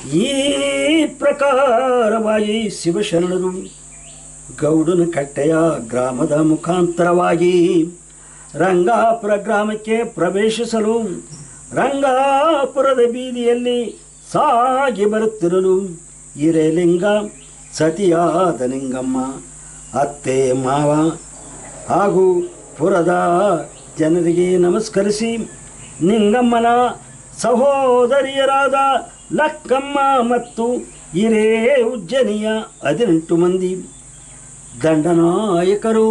ಈ ಪ್ರಕಾರವಾಗಿ ಶಿವಶರಣರು ಗೌಡನ ಕಟ್ಟೆಯ ಗ್ರಾಮದ ಮುಖಾಂತರವಾಗಿ ರಂಗಾಪುರ ಗ್ರಾಮಕ್ಕೆ ಪ್ರವೇಶಿಸಲು ರಂಗಾಪುರದ ಬೀದಿಯಲ್ಲಿ ಸಾಗಿ ಬರುತ್ತಿರಲು ಹಿರೇಲಿಂಗ ಸತಿಯಾದ ಲಿಂಗಮ್ಮ ಅತ್ತೆ ಮಾವ ಹಾಗೂ ಪುರದ ಜನರಿಗೆ ನಮಸ್ಕರಿಸಿ ನಿಂಗಮ್ಮನ ಸಹೋದರಿಯರಾದ ಲಕ್ಕಮ್ಮ ಮತ್ತು ಹಿರೇ ಉಜ್ಜನಿಯ ಹದಿನೆಂಟು ಮಂದಿ ದಂಡನಾಯಕರು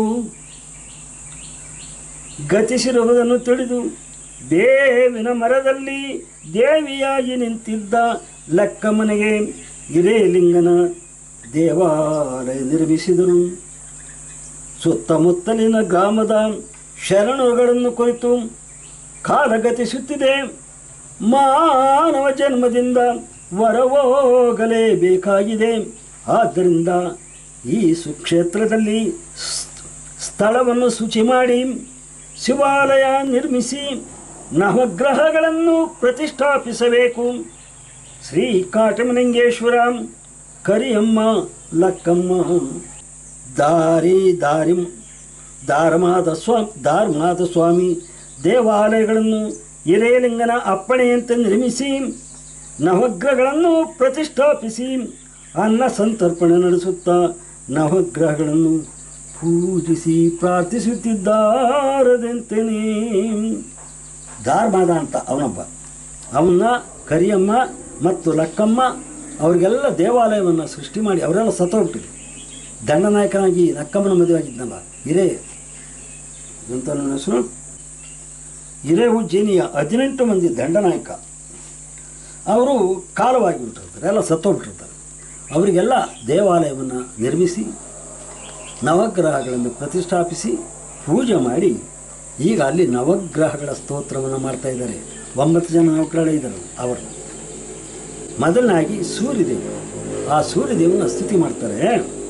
ಗತಿಸಿರುವುದನ್ನು ತಿಳಿದು ಬೇವಿನ ಮರದಲ್ಲಿ ದೇವಿಯಾಗಿ ನಿಂತಿದ್ದ ಲಕ್ಕಮ್ಮನಿಗೆ ಹಿರೇಲಿಂಗನ ದೇವಾಲಯ ನಿರ್ಮಿಸಿದರು ಸುತ್ತಮುತ್ತಲಿನ ಗ್ರಾಮದ ಶರಣರುಗಳನ್ನು ಕುರಿತು ಕಾಲಗತಿಸುತ್ತಿದೆ ಮಾನವ ಜನ್ಮದಿಂದ ಹೊರಹೋಗಲೇಬೇಕಾಗಿದೆ ಆದ್ದರಿಂದ ಈ ಸುಕ್ಷೇತ್ರದಲ್ಲಿ ಸ್- ಸ್ಥಳವನ್ನು ಶುಚಿ ಮಾಡಿ ಶಿವಾಲಯ ನಿರ್ಮಿಸಿ ನವಗ್ರಹಗಳನ್ನು ಪ್ರತಿಷ್ಠಾಪಿಸಬೇಕು ಶ್ರೀ ಕಾಟಮಲಿಂಗೇಶ್ವರ ಕರಿಯಮ್ಮ ಲಕ್ಕಮ್ಮ ದಾರಿ ದಾರಿ ದಾರಮಾದ ಸ್ವಾ ದಾರಮಾದ ಸ್ವಾಮಿ ದೇವಾಲಯಗಳನ್ನು ಹಿರೇಲಿಂಗನ ಅಪ್ಪಣೆಯಂತೆ ನಿರ್ಮಿಸಿ ನವಗ್ರಹಗಳನ್ನು ಪ್ರತಿಷ್ಠಾಪಿಸಿ ಅನ್ನ ಸಂತರ್ಪಣೆ ನಡೆಸುತ್ತಾ ನವಗ್ರಹಗಳನ್ನು ಪೂಜಿಸಿ ಪ್ರಾರ್ಥಿಸುತ್ತಿದ್ದಾರದಂತೆಯೇ ಧಾರ್ಮಾದ ಅಂತ ಅವನೊಬ್ಬ ಅವನ್ನ ಕರಿಯಮ್ಮ ಮತ್ತು ಲಕ್ಕಮ್ಮ ಅವರಿಗೆಲ್ಲ ದೇವಾಲಯವನ್ನು ಸೃಷ್ಟಿ ಮಾಡಿ ಅವರೆಲ್ಲ ಸತ್ತೋಗ್ಬಿಟ್ಟಿದ್ರು ದಂಡನಾಯಕನಾಗಿ ಲಕ್ಕಮ್ಮನ ಮದುವೆ ಆಗಿದ್ನಲ್ಲ ಹಿರೇ ಅಂತ ನನ್ನ ಹೆಸರು ಹಿರೇ ಉಜ್ಜಯಿನಿಯ ಹದಿನೆಂಟು ಮಂದಿ ದಂಡನಾಯಕ ಅವರು ಕಾಲವಾಗಿ ಬಿಟ್ಟಿರ್ತಾರೆ ಎಲ್ಲ ಸತ್ತೋಗ್ಬಿಟ್ಟಿರ್ತಾರೆ ಅವರಿಗೆಲ್ಲ ದೇವಾಲಯವನ್ನು ನಿರ್ಮಿಸಿ ನವಗ್ರಹಗಳನ್ನು ಪ್ರತಿಷ್ಠಾಪಿಸಿ ಪೂಜೆ ಮಾಡಿ ಈಗ ಅಲ್ಲಿ ನವಗ್ರಹಗಳ ಸ್ತೋತ್ರವನ್ನು ಮಾಡ್ತಾ ಇದ್ದಾರೆ ಒಂಬತ್ತು ಜನ ನವಗ್ರಹಗಳು ಇದ್ದಾರೆ ಅವರು ಮೊದಲನಾಗಿ ಸೂರ್ಯದೇವ ಆ ಸೂರ್ಯದೇವನ ಸ್ತುತಿ ಮಾಡ್ತಾರೆ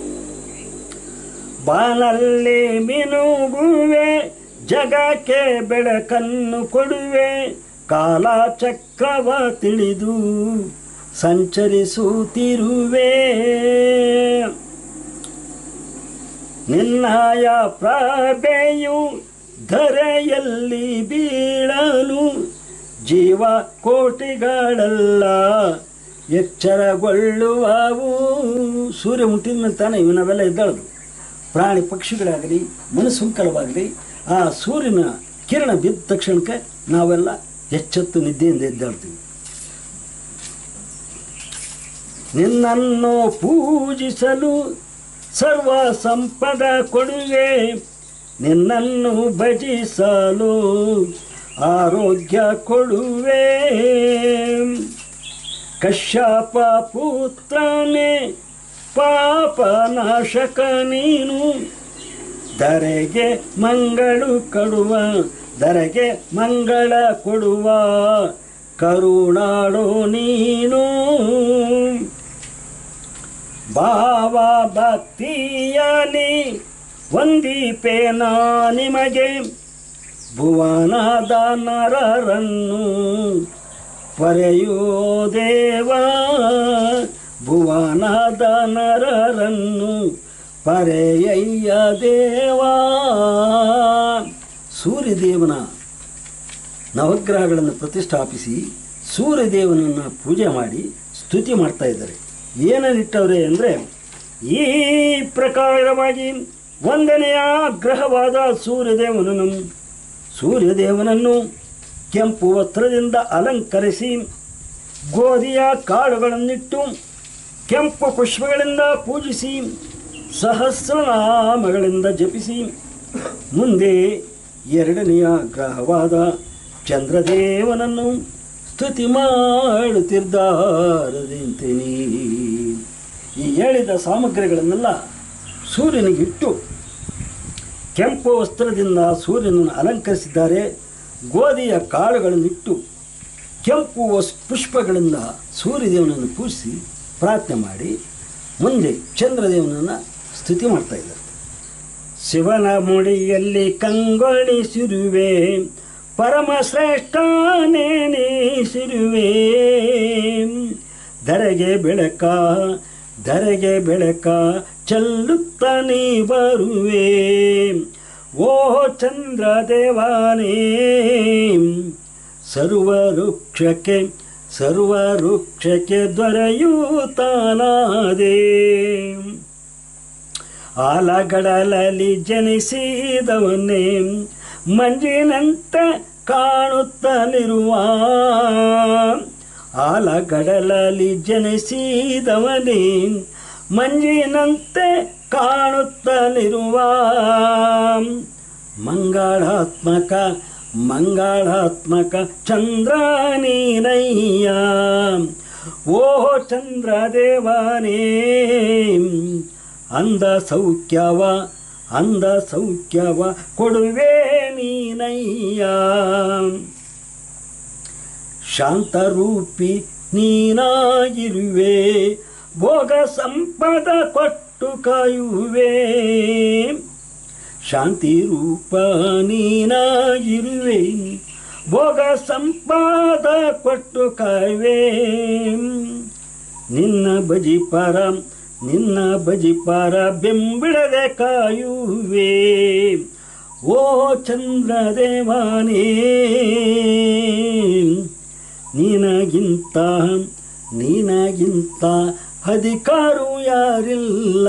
ಬಾನಲ್ಲಿ ಮಿನುಗುವೆ ಜಗಕ್ಕೆ ಬೆಳಕನ್ನು ಕೊಡುವೆ ಕಾಲ ಚಕ್ರವ ತಿಳಿದು ಸಂಚರಿಸುತ್ತಿರುವೆ ನಿನ್ನಯ ಪ್ರಭೆಯು ಧರೆಯಲ್ಲಿ ಬೀಳಲು ಜೀವ ಕೋಟಿಗಳೆಲ್ಲ ಎಚ್ಚರಗೊಳ್ಳುವವು ಸೂರ್ಯ ಹುಟ್ಟಿದ ಮೇಲೆ ತಾನೇ ಇವು ನಾವೆಲ್ಲ ಎದ್ದಾಳದು ಪ್ರಾಣಿ ಪಕ್ಷಿಗಳಾಗಲಿ ಮನಸ್ಸುಂಕಲವಾಗಲಿ ಆ ಸೂರ್ಯನ ಕಿರಣ ಬಿದ್ದ ತಕ್ಷಣಕ್ಕೆ ನಾವೆಲ್ಲ ಎಚ್ಚೆತ್ತು ನಿದ್ದೆಯಿಂದ ಎದ್ದಾಡ್ತೀವಿ ನಿನ್ನನ್ನು ಪೂಜಿಸಲು ಸರ್ವ ಸಂಪದ ಕೊಡುವೆ ನಿನ್ನನ್ನು ಭಜಿಸಲು ಆರೋಗ್ಯ ಕೊಡುವೆ ಕಶ್ಯಪ ಪುತ್ರನೇ ಪಾಪ ನಾಶಕ ನೀನು ಧರೆಗೆ ಮಂಗಳು ಕೊಡುವ ಧರೆಗೆ ಮಂಗಳ ಕೊಡುವ ಕರುಣಾಡೋ ನೀನು ಭಾವ ಭಕ್ತಿಯಲಿ ವಂದಿಪೆ ನಾ ನಿಮಗೆ ಭುವನದ ನರರನ್ನು ಪರೆಯೋ ದೇವ ಭುವನದ ನರರನ್ನು ಪರೆಯಯ್ಯ ದೇವ ಸೂರ್ಯದೇವನ ನವಗ್ರಹಗಳನ್ನು ಪ್ರತಿಷ್ಠಾಪಿಸಿ ಸೂರ್ಯದೇವನನ್ನು ಪೂಜೆ ಮಾಡಿ ಸ್ತುತಿ ಮಾಡ್ತಾ ಇದ್ದಾರೆ ಏನನ್ನಿಟ್ಟವ್ರೆ ಅಂದರೆ ಈ ಪ್ರಕಾರವಾಗಿ ಒಂದನೆಯ ಗ್ರಹವಾದ ಸೂರ್ಯದೇವನನ್ನು ಸೂರ್ಯದೇವನನ್ನು ಕೆಂಪು ವಸ್ತ್ರದಿಂದ ಅಲಂಕರಿಸಿ ಗೋಧಿಯ ಕಾಳುಗಳನ್ನಿಟ್ಟು ಕೆಂಪು ಪುಷ್ಪಗಳಿಂದ ಪೂಜಿಸಿ ಸಹಸ್ರನಾಮಗಳಿಂದ ಜಪಿಸಿ ಮುಂದೆ ಎರಡನೆಯ ಗ್ರಹವಾದ ಚಂದ್ರದೇವನನ್ನು ಸ್ತುತಿ ಮಾಡುತ್ತಿದ್ದಾರದಿಂತೀನಿ ಈ ಹೇಳಿದ ಸಾಮಗ್ರಿಗಳನ್ನೆಲ್ಲ ಸೂರ್ಯನಿಗಿಟ್ಟು ಕೆಂಪು ವಸ್ತ್ರದಿಂದ ಸೂರ್ಯನನ್ನು ಅಲಂಕರಿಸಿದ್ದಾರೆ ಗೋಧಿಯ ಕಾಳುಗಳನ್ನಿಟ್ಟು ಕೆಂಪು ವಸ್ ಪುಷ್ಪಗಳಿಂದ ಸೂರ್ಯದೇವನನ್ನು ಪೂಜಿಸಿ ಪ್ರಾರ್ಥನೆ ಮಾಡಿ ಮುಂದೆ ಚಂದ್ರದೇವನನ್ನು ಸ್ತುತಿ ಮಾಡ್ತಾ ಇದ್ದಾರೆ ಶಿವನ ಮುಡಿಯಲ್ಲಿ ಕಂಗೊಳಿಸಿರುವೆ ಪರಮ ಶ್ರೇಷ್ಠನೇನಿಸಿರುವೆ ಧರೆಗೆ ಬೆಳಕ ಧರೆಗೆ ಬೆಳಕ ಚೆಲ್ಲುತ್ತ ನೀ ಬರುವೆ ಓ ಚಂದ್ರ ದೇವಾನೇ ಸರ್ವವೃಕ್ಷಕ್ಕೆ ಸರ್ವವೃಕ್ಷಕ್ಕೆ ದೊರೆಯುತ್ತಾನಾದೆ ಆಲಗಡಲಲ್ಲಿ ಜನಿಸಿದವನೇ ಮಂಜಿನಂತೆ ಕಾಣುತ್ತಲಿರುವ ಆಲಗಡಲಲ್ಲಿ ಜನಿಸಿದವನೇ ಮಂಜಿನಂತೆ ಕಾಣುತ್ತಲಿರುವ ಮಂಗಳಾತ್ಮಕ ಮಂಗಳಾತ್ಮಕ ಚಂದ್ರ ನೀನಯ್ಯ ಓ ಚಂದ್ರ ದೇವನೇ ಅಂದ ಸೌಖ್ಯವ ಅಂದ ಸೌಖ್ಯವ ಕೊಡುವೆ ನೀನಯ್ಯ ಶಾಂತರೂಪಿ ನೀನಾಗಿರುವೆ ಭೋಗ ಸಂಪದ ಕೊಟ್ಟು ಕಾಯುವೆ ಶಾಂತಿ ರೂಪ ನೀನಾಗಿರುವೆ ಭೋಗ ಸಂಪಾದ ಕೊಟ್ಟು ಕಾಯುವೆ ನಿನ್ನ ಬಜಿಪಾರ ನಿನ್ನ ಬಜಿಪಾರ ಬೆಂಬಿಡದೆ ಕಾಯುವೆ ಓ ಚಂದ್ರದೇವಾನೇ ನೀನಗಿಂತ ನೀನಗಿಂತ ಅಧಿಕಾರು ಯಾರಿಲ್ಲ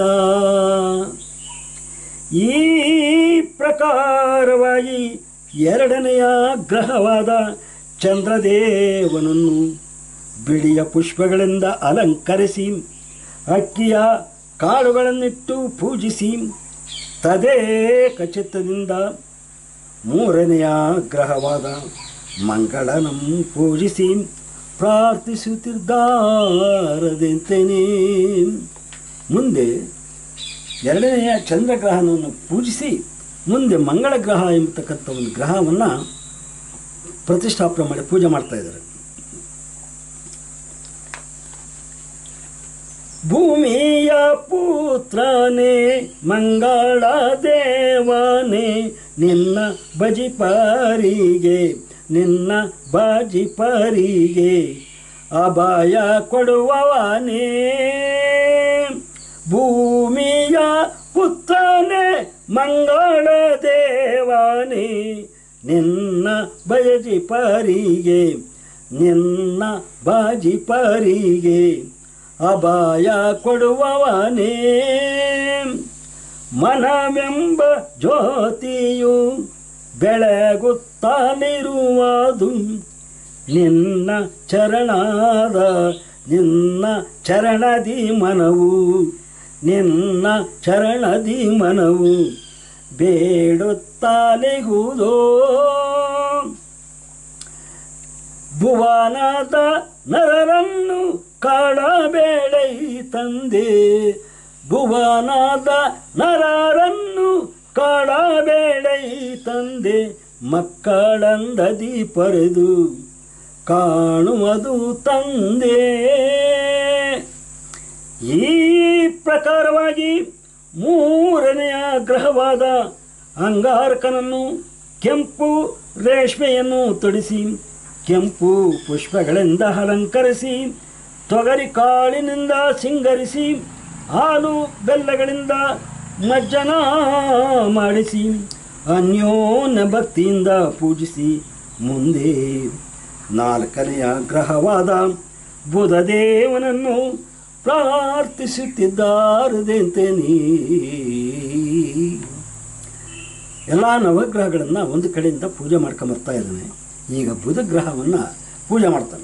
ಈ ಪ್ರಕಾರವಾಗಿ ಎರಡನೆಯ ಗ್ರಹವಾದ ಚಂದ್ರದೇವನನ್ನು ಬಿಳಿಯ ಪುಷ್ಪಗಳಿಂದ ಅಲಂಕರಿಸಿ ಅಕ್ಕಿಯ ಕಾಳುಗಳನ್ನಿಟ್ಟು ಪೂಜಿಸಿ ತದೇಕ ಚಿತ್ತದಿಂದ ಮೂರನೆಯ ಗ್ರಹವಾದ ಮಂಗಳನಂ ಪೂಜಿಸಿ ಪ್ರಾರ್ಥಿಸುತ್ತಿದ್ದಾರದಂತೆಯೇ ಮುಂದೆ ಎರಡನೆಯ ಚಂದ್ರಗ್ರಹಣವನ್ನು ಪೂಜಿಸಿ ಮುಂದೆ ಮಂಗಳ ಗ್ರಹ ಎಂಬತಕ್ಕಂಥ ಒಂದು ಗ್ರಹವನ್ನು ಪ್ರತಿಷ್ಠಾಪನೆ ಮಾಡಿ ಪೂಜೆ ಮಾಡ್ತಾ ಇದ್ದಾರೆ ಭೂಮಿಯ ಪುತ್ರನೇ ಮಂಗಳ ದೇವನೇ ನಿನ್ನ ಬಜಿಪಾರಿಗೆ ನಿನ್ನ ಬಾಜಿಪಾರಿಗೆ ಅಭಯ ಕೊಡುವವನೇ ಭೂಮಿಯ ಪುತ್ರನೇ ಮಂಗಳ ದೇವನೇ ನಿನ್ನ ಬಜಿಪಾರಿಗೆ ನಿನ್ನ ಬಾಜಿಪಾರಿಗೆ ಅಭಯ ಕೊಡುವವನೇ ಮನವೆಂಬ ಜ್ಯೋತಿಯು ಬೆಳಗುತ್ತಲಿರುವುದು ನಿನ್ನ ಚರಣದ ನಿನ್ನ ಚರಣದಿ ಮನವು ನಿನ್ನ ಚರಣದಿ ಮನವು ಬೇಡುತ್ತಲಿಗುವುದೋ ಭುವನದ ನರರನ್ನು ಕಾಡಬೇಡೈ ತಂದೆ ಭುವನದ ನರರನ್ನು ಕಾಡಬೇಡೈ ತಂದೆ ಮಕ್ಕಳಂದದಿ ಪರೆದು ಕಾಣುವುದು ತಂದೆ ಈ ಪ್ರಕಾರವಾಗಿ ಮೂರನೆಯ ಗ್ರಹವಾದ ಅಂಗಾರಕನನ್ನು ಕೆಂಪು ರೇಷ್ಮೆಯನ್ನು ತೊಡಿಸಿ ಕೆಂಪು ಪುಷ್ಪಗಳಿಂದ ಅಲಂಕರಿಸಿ ತೊಗರಿ ಕಾಳಿನಿಂದ ಸಿಂಗರಿಸಿ ಹಾಲು ಬೆಲ್ಲಗಳಿಂದ ಮಜ್ಜನ ಮಾಡಿಸಿ ಅನ್ಯೋನ್ಯ ಭಕ್ತಿಯಿಂದ ಪೂಜಿಸಿ ಮುಂದೆ ನಾಲ್ಕನೆಯ ಗ್ರಹವಾದ ಬುಧದೇವನನ್ನು ಪ್ರಾರ್ಥಿಸುತ್ತಿದ್ದಾರದಂತೆಯೇ ಎಲ್ಲ ನವಗ್ರಹಗಳನ್ನು ಒಂದು ಕಡೆಯಿಂದ ಪೂಜೆ ಮಾಡ್ಕೊಂಬರ್ತಾ ಇದ್ದಾನೆ ಈಗ ಬುಧ ಗ್ರಹವನ್ನು ಪೂಜೆ ಮಾಡ್ತಾನೆ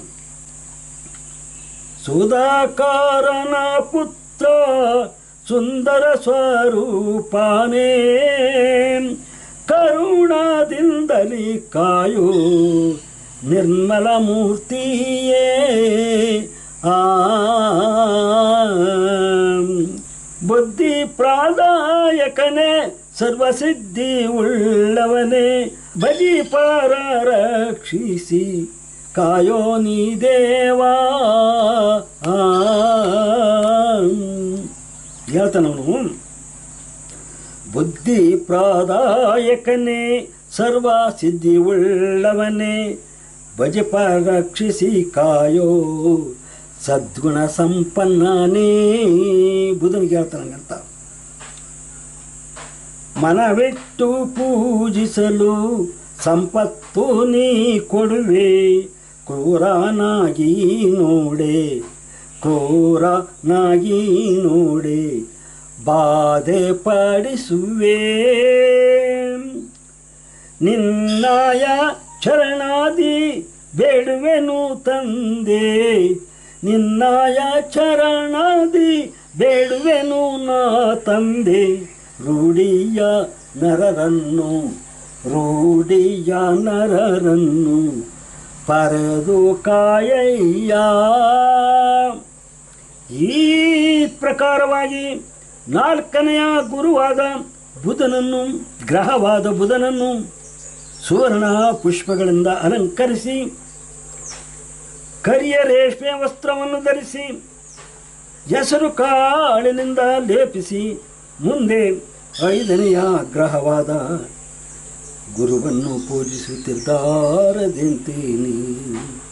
ಸುಧಾಕಾರನ ಪುತ್ರ ಸುಂದರ ಸ್ವರೂಪನೇ ಕರುಣದಿಂದಲಿ ಕಾಯೋ ನಿರ್ಮಲ ಮೂರ್ತಿಯೇ ಆ ಬುದ್ಧಿ ಪ್ರಾದಾಯಕನೇ ಸರ್ವಸಿದ್ಧಿ ಉಳ್ಳವನೇ ಬಜಿಪಾರ ರಕ್ಷಿಸಿ ಕಾಯೋ ನೀ ದೇವಾ ಆ ಹೇಳ್ತಾನವನು ಬುದ್ಧಿ ಪ್ರಾದಾಯಕನೇ ಸರ್ವ ಸಿದ್ಧಿ ಉಳ್ಳವನೇ ಭಜಪ ರಕ್ಷಿಸಿ ಕಾಯೋ ಸದ್ಗುಣ ಸಂಪನ್ನನೇ ಬುಧನಿಗೆ ಹೇಳ್ತಾನಂಗಂತ ಮನವಿಟ್ಟು ಪೂಜಿಸಲು ಸಂಪತ್ತು ನೀ ಕೊಡುವೆ ಕ್ರೂರನಾಗಿ ನೋಡೆ ಕ್ರೂರನಾಗಿ ನೋಡೆ ಬಾಧೆ ಪಡಿಸುವೆ ನಿನ್ನಾಯ ಚರಣಾದಿ ಬೇಡುವೆನು ತಂದೆ ನಿನ್ನಾಯ ಚರಣಾದಿ ಬೇಡುವೆನು ನಾ ತಂದೆ ರೂಢಿಯ ನರರನ್ನು ರೂಢಿಯ ನರರನ್ನು ಪರದು ಕಾಯಯ್ಯ ಈ ಪ್ರಕಾರವಾಗಿ ನಾಲ್ಕನೆಯ ಗುರುವಾದ ಬುಧನನ್ನು ಗ್ರಹವಾದ ಬುಧನನ್ನು ಸುವರ್ಣ ಪುಷ್ಪಗಳಿಂದ ಅಲಂಕರಿಸಿ ಕರಿಯ ರೇಷ್ಮೆ ವಸ್ತ್ರವನ್ನು ಧರಿಸಿ ಹೆಸರು ಕಾಳಿನಿಂದ ಲೇಪಿಸಿ ಮುಂದೆ ಐದನೆಯ ಗ್ರಹವಾದ ಗುರುವನ್ನು ಪೂಜಿಸುತ್ತಿದ್ದಾರದೆಂತೇನೆ